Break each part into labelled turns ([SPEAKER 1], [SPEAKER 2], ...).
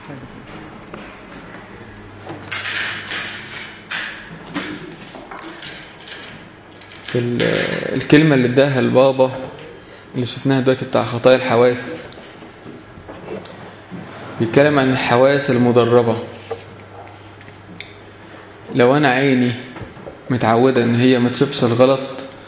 [SPEAKER 1] في الكلمة اللي اداها البابا اللي شفناها دلوقتي بتاع خطايا الحواس بيتكلم عن الحواس المدربة لو أنا عيني متعودة إن هي ما تشوفش الغلط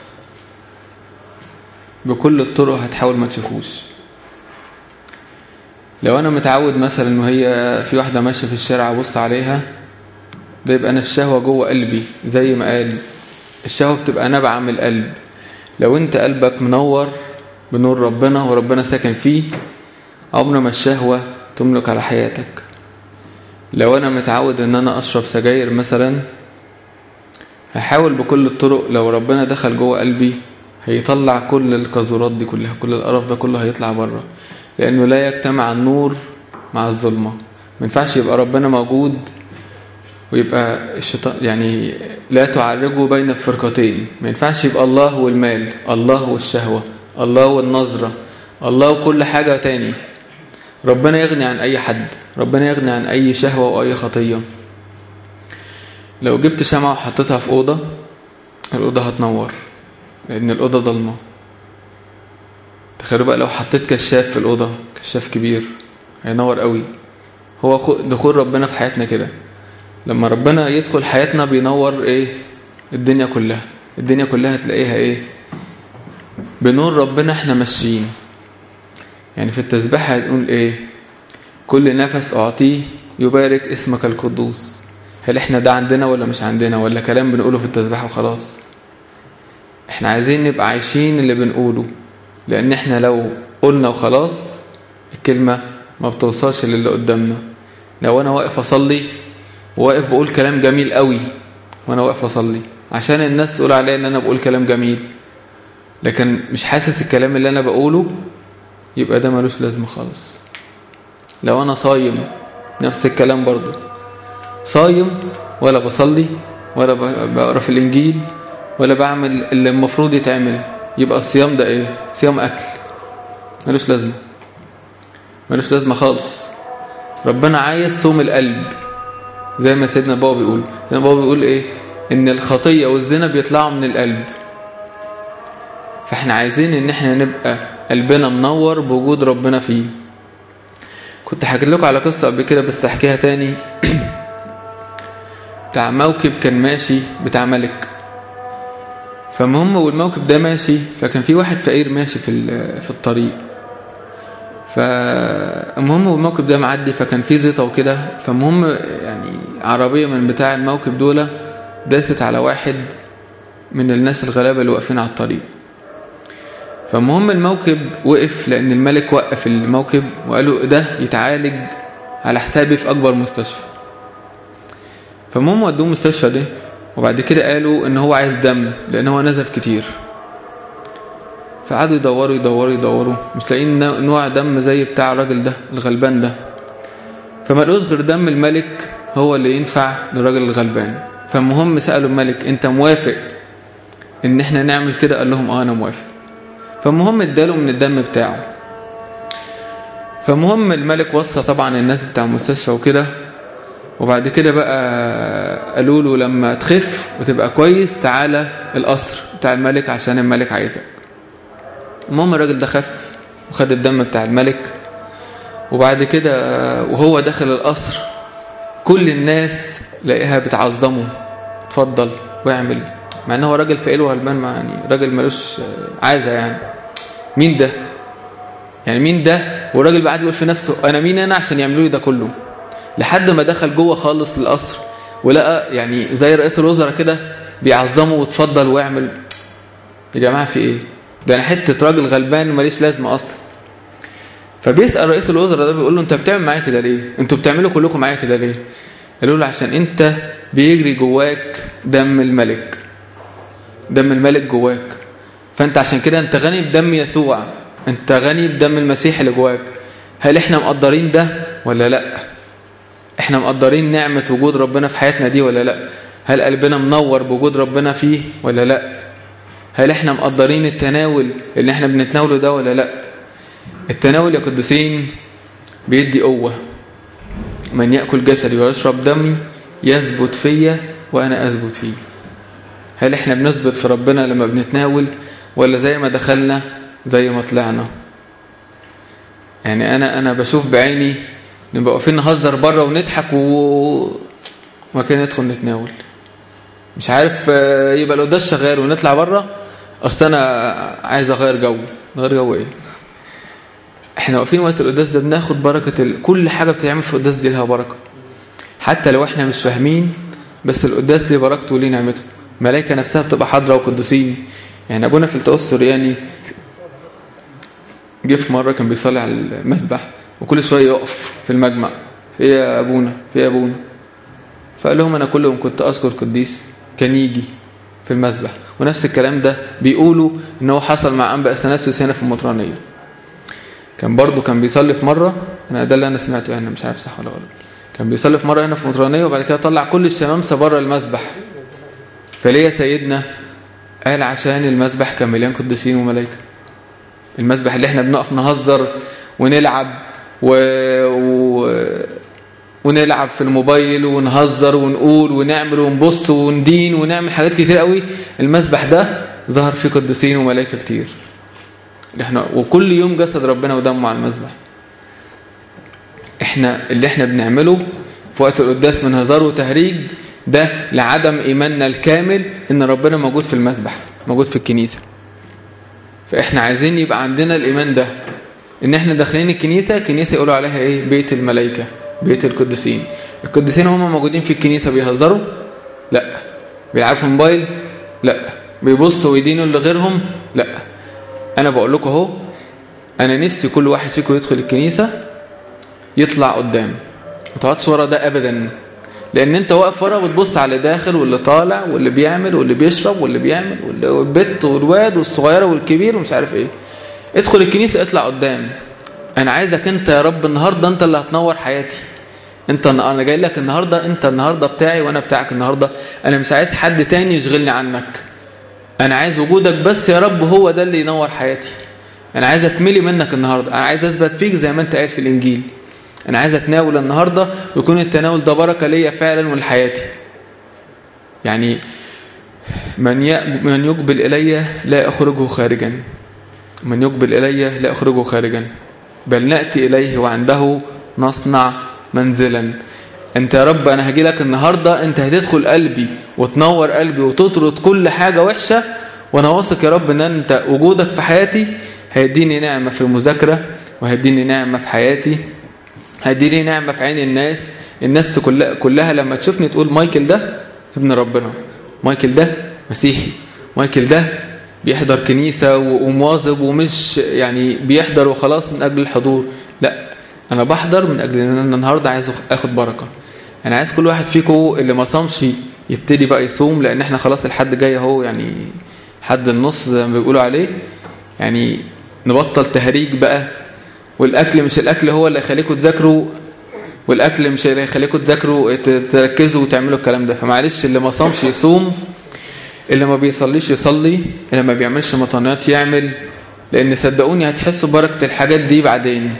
[SPEAKER 1] بكل الطرق هتحاول ما تشوفوش لو أنا متعود مثلا إن هي في واحدة ماشية في الشارع أبص عليها ده يبقى أنا الشهوة جوه قلبي زي ما قال الشهوة بتبقى نابعة من القلب لو أنت قلبك منور بنور ربنا وربنا ساكن فيه عمر ما الشهوة تملك على حياتك لو أنا متعود إن أنا أشرب سجاير مثلا هحاول بكل الطرق لو ربنا دخل جوه قلبي هيطلع كل القذورات دي كلها كل القرف ده كله هيطلع بره لأنه لا يجتمع النور مع الظلمة ما ينفعش يبقى ربنا موجود ويبقى الشيطان يعني لا تعرجوا بين الفرقتين ما ينفعش يبقى الله والمال الله والشهوة الله والنظرة الله وكل حاجة تاني ربنا يغني عن أي حد ربنا يغني عن أي شهوة وأي خطية لو جبت شمعة وحطيتها في أوضة الأوضة هتنور لأن الأوضة ضلمة تخيلوا بقى لو حطيت كشاف في الأوضة كشاف كبير هينور قوي هو دخول ربنا في حياتنا كده لما ربنا يدخل حياتنا بينور ايه الدنيا كلها الدنيا كلها تلاقيها ايه بنور ربنا احنا ماشيين يعني في التسبيحة هنقول ايه كل نفس اعطيه يبارك اسمك القدوس هل احنا ده عندنا ولا مش عندنا ولا كلام بنقوله في التسبيحة وخلاص احنا عايزين نبقى عايشين اللي بنقوله لان احنا لو قلنا وخلاص الكلمة ما بتوصلش للي قدامنا لو انا واقف اصلي وواقف بقول كلام جميل قوي وانا واقف اصلي عشان الناس تقول عليا ان انا بقول كلام جميل لكن مش حاسس الكلام اللي انا بقوله يبقى ده ملوش لازمه خالص لو انا صايم نفس الكلام برضو صايم ولا بصلي ولا بقرا في الانجيل ولا بعمل اللي المفروض يتعمل يبقى الصيام ده ايه صيام اكل ملوش لازمه ملوش لازمه خالص ربنا عايز صوم القلب زي ما سيدنا بابا بيقول سيدنا بابا بيقول ايه ان الخطية والزنا بيطلعوا من القلب فاحنا عايزين ان احنا نبقى قلبنا منور بوجود ربنا فيه كنت حكيت لكم على قصة قبل كده بس احكيها تاني بتاع موكب كان ماشي بتاع ملك فمهم والموكب ده ماشي فكان في واحد فقير ماشي في في الطريق فالمهم والموكب ده معدي فكان في زيطة وكده فالمهم يعني عربية من بتاع الموكب دول داست على واحد من الناس الغلابة اللي واقفين على الطريق فالمهم الموكب وقف لأن الملك وقف الموكب وقالوا ده يتعالج على حسابي في أكبر مستشفى فالمهم ودوه مستشفى ده وبعد كده قالوا ان هو عايز دم لان هو نزف كتير فقعدوا يدوروا يدوروا يدوروا مش لاقيين نوع دم زي بتاع الراجل ده الغلبان ده فما لقوش غير دم الملك هو اللي ينفع للراجل الغلبان فالمهم سألوا الملك انت موافق ان احنا نعمل كده قال لهم اه انا موافق فالمهم اداله من الدم بتاعه فالمهم الملك وصى طبعا الناس بتاع المستشفى وكده وبعد كده بقى قالوا له لما تخف وتبقى كويس تعالى القصر بتاع الملك عشان الملك عايزك المهم الراجل ده خف وخد الدم بتاع الملك وبعد كده وهو داخل القصر كل الناس لاقيها بتعظمه اتفضل واعمل مع ان هو راجل فقير وغلبان يعني راجل ملوش عازه يعني مين ده يعني مين ده والراجل بعد يقول في نفسه انا مين انا عشان يعملوا لي ده كله لحد ما دخل جوه خالص القصر ولقى يعني زي رئيس الوزراء كده بيعظمه وتفضل واعمل يا جماعه في ايه ده انا حته راجل غلبان ماليش لازمه اصلا فبيسال رئيس الوزراء ده بيقول له انت بتعمل معايا كده ليه انتوا بتعملوا كلكم معايا كده ليه قالوا له عشان انت بيجري جواك دم الملك دم الملك جواك فانت عشان كده انت غني بدم يسوع انت غني بدم المسيح اللي جواك هل احنا مقدرين ده ولا لا احنا مقدرين نعمة وجود ربنا في حياتنا دي ولا لا هل قلبنا منور بوجود ربنا فيه ولا لا هل احنا مقدرين التناول اللي احنا بنتناوله ده ولا لا التناول يا قدسين بيدي قوة من يأكل جسدي ويشرب دمي يثبت فيا وأنا أثبت فيه هل احنا بنثبت في ربنا لما بنتناول ولا زي ما دخلنا زي ما طلعنا يعني أنا أنا بشوف بعيني نبقى واقفين نهزر بره ونضحك و ما كان ندخل نتناول مش عارف يبقى القداس شغال ونطلع بره اصل انا عايز اغير جو غير جو ايه احنا واقفين وقت القداس ده بناخد بركه ال... كل حاجه بتتعمل في القداس دي لها بركه حتى لو احنا مش فاهمين بس القداس ليه بركته وليه نعمته الملائكه نفسها بتبقى حاضره وقدسين يعني ابونا في التقص السورياني جه في مره كان بيصلي على المسبح وكل شويه يقف في المجمع في ايه يا ابونا في ايه يا ابونا فقال لهم انا كل يوم كنت اذكر قديس كان يجي في المسبح ونفس الكلام ده بيقولوا ان هو حصل مع انبا اثناسيوس هنا في المطرانيه كان برضه كان بيصلي في مره انا ده اللي انا سمعته يعني مش عارف صح ولا غلط كان بيصلي في مره هنا في المطرانيه وبعد كده طلع كل الشمامسه بره المسبح فليه يا سيدنا قال عشان المسبح كان مليان قديسين وملائكه المسبح اللي احنا بنقف نهزر ونلعب و... و... ونلعب في الموبايل ونهزر ونقول ونعمل ونبص وندين ونعمل حاجات كتير قوي المسبح ده ظهر فيه قديسين وملائكه كتير احنا وكل يوم جسد ربنا ودمه على المسبح احنا اللي احنا بنعمله في وقت القداس من هزار وتهريج ده لعدم ايماننا الكامل ان ربنا موجود في المسبح موجود في الكنيسه فاحنا عايزين يبقى عندنا الايمان ده ان احنا داخلين الكنيسه كنيسه يقولوا عليها ايه بيت الملائكه بيت القديسين القديسين هم موجودين في الكنيسة بيهزروا لا بيلعبوا في موبايل لا بيبصوا ويدينوا لغيرهم لا انا بقول لكم اهو انا نفسي كل واحد فيكم يدخل الكنيسة يطلع قدام ما تقعدش ورا ده ابدا لان انت واقف ورا وتبص على اللي داخل واللي طالع واللي بيعمل واللي بيشرب واللي بيعمل والبت والواد والصغيره والكبير ومش عارف ايه ادخل الكنيسه اطلع قدام انا عايزك انت يا رب النهارده انت اللي هتنور حياتي انت انا جاي لك النهارده انت النهارده بتاعي وانا بتاعك النهارده انا مش عايز حد تاني يشغلني عنك انا عايز وجودك بس يا رب هو ده اللي ينور حياتي انا عايز اتملي منك النهارده انا عايز اثبت فيك زي ما انت قايل في الانجيل انا عايز اتناول النهارده ويكون التناول ده بركه ليا فعلا ولحياتي يعني من من يقبل الي لا اخرجه خارجا من يقبل الي لا اخرجه خارجا بل ناتي اليه وعنده نصنع منزلا انت يا رب انا هاجي لك النهارده انت هتدخل قلبي وتنور قلبي وتطرد كل حاجه وحشه وانا واثق يا رب ان انت وجودك في حياتي هيديني نعمه في المذاكره وهيديني نعمه في حياتي هيديني نعمه في عين الناس الناس كلها كلها لما تشوفني تقول مايكل ده ابن ربنا مايكل ده مسيحي مايكل ده بيحضر كنيسة ومواظب ومش يعني بيحضر وخلاص من أجل الحضور لا أنا بحضر من أجل أن أنا النهاردة عايز أخد بركة أنا عايز كل واحد فيكم اللي ما صامش يبتدي بقى يصوم لأن احنا خلاص الحد جاي اهو يعني حد النص زي ما بيقولوا عليه يعني نبطل تهريج بقى والأكل مش الأكل هو اللي يخليكم تذاكروا والأكل مش اللي يخليكم تذاكروا تركزوا وتعملوا الكلام ده فمعلش اللي ما صامش يصوم اللي ما بيصليش يصلي اللي ما بيعملش مطانيات يعمل لان صدقوني هتحسوا بركة الحاجات دي بعدين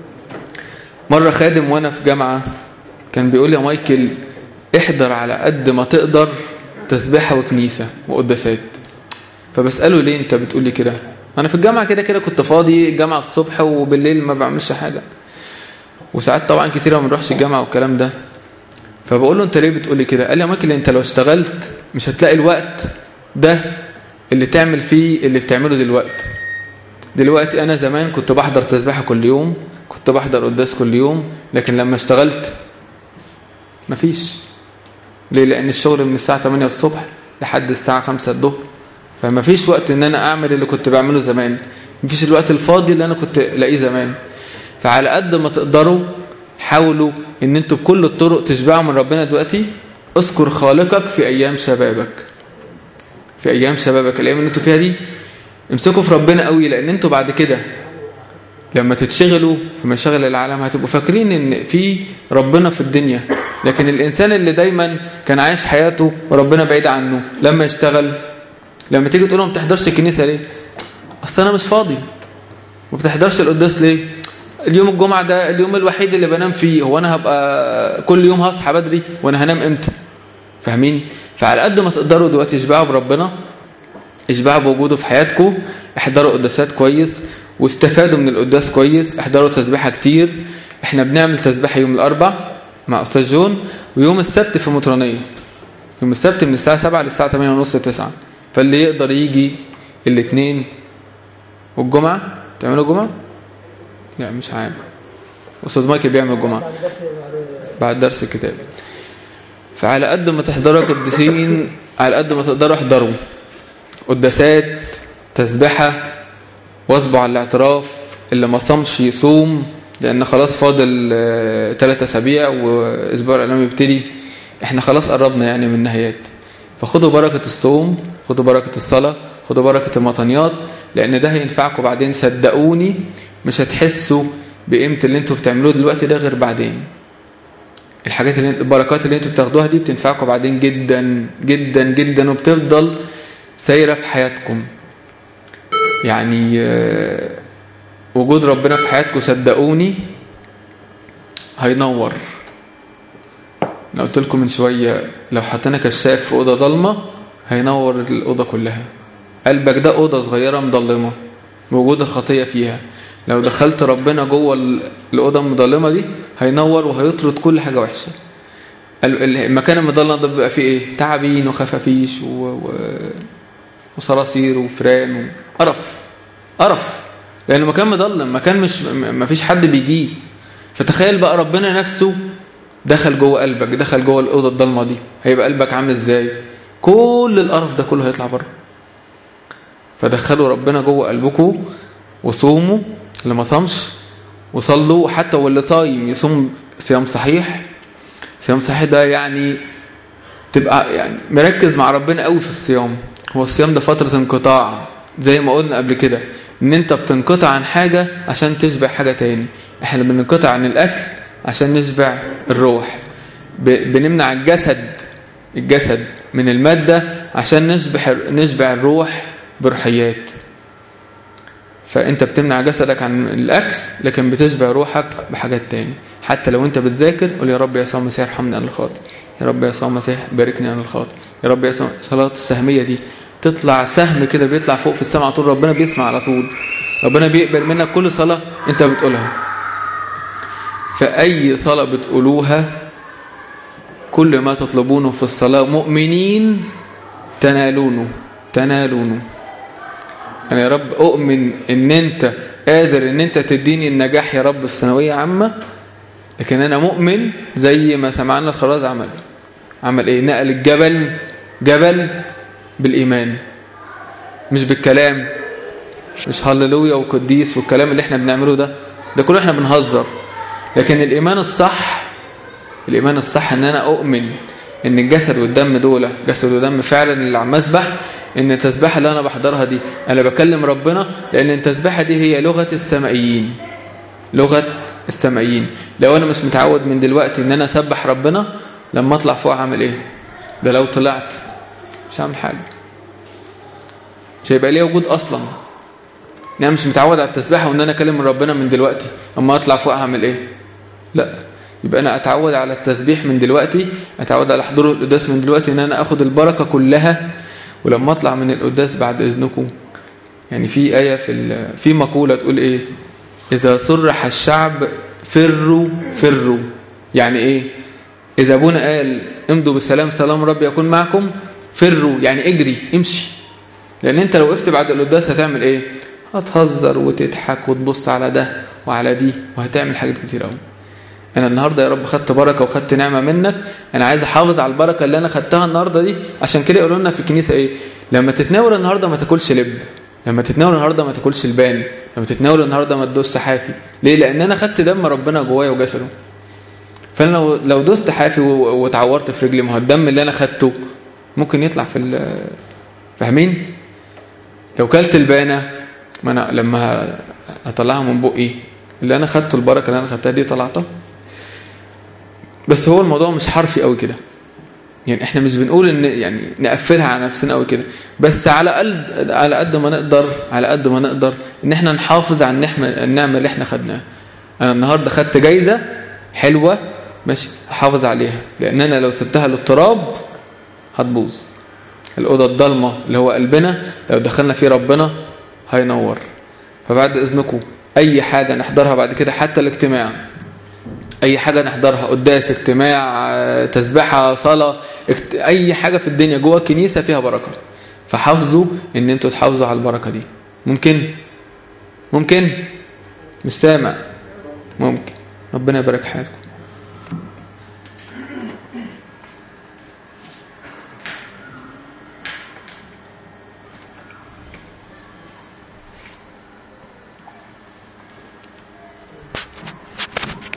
[SPEAKER 1] مرة خادم وانا في جامعة كان بيقول يا مايكل احضر على قد ما تقدر تسبيحة وكنيسة وقداسات فبسأله ليه انت بتقولي كده انا في الجامعة كده كده كنت فاضي الجامعة الصبح وبالليل ما بعملش حاجة وساعات طبعا كتيرة ما بنروحش الجامعة والكلام ده فبقول له انت ليه بتقولي كده قال لي يا مايكل انت لو اشتغلت مش هتلاقي الوقت ده اللي تعمل فيه اللي بتعمله دلوقتي دلوقتي انا زمان كنت بحضر تسبيحه كل يوم كنت بحضر قداس كل يوم لكن لما اشتغلت مفيش ليه لان الشغل من الساعه 8 الصبح لحد الساعه 5 الظهر فما فيش وقت ان انا اعمل اللي كنت بعمله زمان مفيش الوقت الفاضي اللي انا كنت لاقيه زمان فعلى قد ما تقدروا حاولوا ان انتوا بكل الطرق تشبعوا من ربنا دلوقتي اذكر خالقك في ايام شبابك في ايام شبابك الايام اللي انتوا فيها دي امسكوا في ربنا قوي لان انتوا بعد كده لما تتشغلوا في مشاغل العالم هتبقوا فاكرين ان في ربنا في الدنيا لكن الانسان اللي دايما كان عايش حياته وربنا بعيد عنه لما يشتغل لما تيجي تقول له ما بتحضرش الكنيسه ليه اصل انا مش فاضي ما بتحضرش القداس ليه اليوم الجمعة ده اليوم الوحيد اللي بنام فيه هو أنا هبقى كل يوم هصحى بدري وأنا هنام إمتى فاهمين فعلى قد ما تقدروا دلوقتي اشبعوا بربنا اشبعوا بوجوده في حياتكم احضروا قداسات كويس واستفادوا من القداس كويس احضروا تسبيحة كتير احنا بنعمل تسبيحة يوم الأربع مع أستاذ جون ويوم السبت في مطرانية يوم السبت من الساعة 7 للساعة 8 ونص 9 فاللي يقدر يجي الاثنين والجمعة تعملوا جمعة؟ لا مش عارف أستاذ مايكل بيعمل جمعة بعد درس الكتاب فعلى قد ما تحضروا قديسين على قد ما تقدروا احضروا قداسات تسبحة واصبوا على الاعتراف اللي ما صامش يصوم لأن خلاص فاضل ثلاثة أسابيع وأسبوع الإعلام يبتدي احنا خلاص قربنا يعني من النهايات فخدوا بركة الصوم خدوا بركة الصلاة خدوا بركة المطنيات لأن ده هينفعكم بعدين صدقوني مش هتحسوا بقيمة اللي انتوا بتعملوه دلوقتي ده غير بعدين الحاجات اللي البركات اللي انتوا بتاخدوها دي بتنفعكم بعدين جدا جدا جدا وبتفضل سايرة في حياتكم يعني وجود ربنا في حياتكم صدقوني هينور انا قلت لكم من شوية لو حطينا كشاف في أوضة ضلمة هينور الأوضة كلها قلبك ده أوضة صغيرة مضلمة موجود الخطية فيها لو دخلت ربنا جوه الأوضة المضلمة دي هينور وهيطرد كل حاجة وحشة المكان المضلم ده بيبقى فيه ايه تعابين وخفافيش و... و... وصراصير وفران وقرف قرف لأن المكان مضلم مكان مش ما فيش حد بيجيه فتخيل بقى ربنا نفسه دخل جوه قلبك دخل جوه الأوضة الضلمة دي هيبقى قلبك عامل ازاي كل القرف ده كله هيطلع بره فدخلوا ربنا جوه قلبكم وصوموا اللي ما صامش وصلوا حتى واللي صايم يصوم صيام صحيح صيام صحيح ده يعني تبقى يعني مركز مع ربنا قوي في الصيام هو الصيام ده فترة انقطاع زي ما قلنا قبل كده ان انت بتنقطع عن حاجة عشان تشبع حاجة تاني احنا بننقطع عن الاكل عشان نشبع الروح بنمنع الجسد الجسد من المادة عشان نشبع نشبع الروح بروحيات فانت بتمنع جسدك عن الاكل لكن بتشبع روحك بحاجات تاني حتى لو انت بتذاكر قول يا رب يا يسوع المسيح ارحمني انا الخاطئ يا رب يا يسوع المسيح باركني انا الخاطئ يا رب يا يسوع صلاه السهميه دي تطلع سهم كده بيطلع فوق في السماء على طول ربنا بيسمع على طول ربنا بيقبل منك كل صلاه انت بتقولها فاي صلاه بتقولوها كل ما تطلبونه في الصلاه مؤمنين تنالونه تنالونه أنا يا رب أؤمن إن أنت قادر إن أنت تديني النجاح يا رب في ثانوية عامة لكن أنا مؤمن زي ما سمعنا الخراز عمل عمل إيه نقل الجبل جبل بالإيمان مش بالكلام مش هللويا وقديس والكلام اللي احنا بنعمله ده ده كله احنا بنهزر لكن الإيمان الصح الإيمان الصح إن أنا أؤمن إن الجسد والدم دول جسد ودم فعلا اللي على المسبح ان التسبيحه اللي انا بحضرها دي انا بكلم ربنا لان التسبيحه دي هي لغه السمائيين لغه السمائيين لو انا مش متعود من دلوقتي ان انا اسبح ربنا لما اطلع فوق هعمل ايه ده لو طلعت مش هعمل حاجه مش هيبقى ليه وجود اصلا انا مش متعود على التسبيحه وان انا اكلم ربنا من دلوقتي اما اطلع فوق هعمل ايه لا يبقى انا اتعود على التسبيح من دلوقتي اتعود على حضور القداس من دلوقتي ان انا اخد البركه كلها ولما اطلع من القداس بعد اذنكم يعني في آية في في مقولة تقول ايه إذا صرح الشعب فروا فروا يعني ايه إذا ابونا قال امضوا بسلام سلام رب يكون معكم فروا يعني اجري امشي لأن انت لو وقفت بعد القداس هتعمل ايه هتهزر وتضحك وتبص على ده وعلى دي وهتعمل حاجات كتير قوي انا النهارده يا رب خدت بركه وخدت نعمه منك انا عايز احافظ على البركه اللي انا خدتها النهارده دي عشان كده يقولوا لنا في الكنيسه ايه لما تتناول النهارده ما تاكلش لب لما تتناول النهارده ما تاكلش البان لما تتناول النهارده ما تدوسش حافي ليه لان انا خدت دم ربنا جوايا وجسده فانا لو لو دوست حافي واتعورت في رجلي ما هو الدم اللي انا خدته ممكن يطلع في فاهمين لو كلت البانه ما انا لما هطلعها من بقي اللي انا خدته البركه اللي انا خدتها دي طلعتها بس هو الموضوع مش حرفي قوي كده يعني احنا مش بنقول ان يعني نقفلها على نفسنا قوي كده بس على قد على قد ما نقدر على قد ما نقدر ان احنا نحافظ على النعمه النعمه اللي احنا خدناها انا النهارده خدت جايزه حلوه ماشي احافظ عليها لان انا لو سبتها للتراب هتبوظ الاوضه الضلمه اللي هو قلبنا لو دخلنا فيه ربنا هينور فبعد اذنكم اي حاجه نحضرها بعد كده حتى الاجتماع اي حاجه نحضرها قداس اجتماع تسبحه صلاه اكت... اي حاجه في الدنيا جوه الكنيسه فيها بركه فحافظوا ان انتوا تحافظوا على البركه دي ممكن ممكن مش سامع ممكن ربنا يبارك حياتكم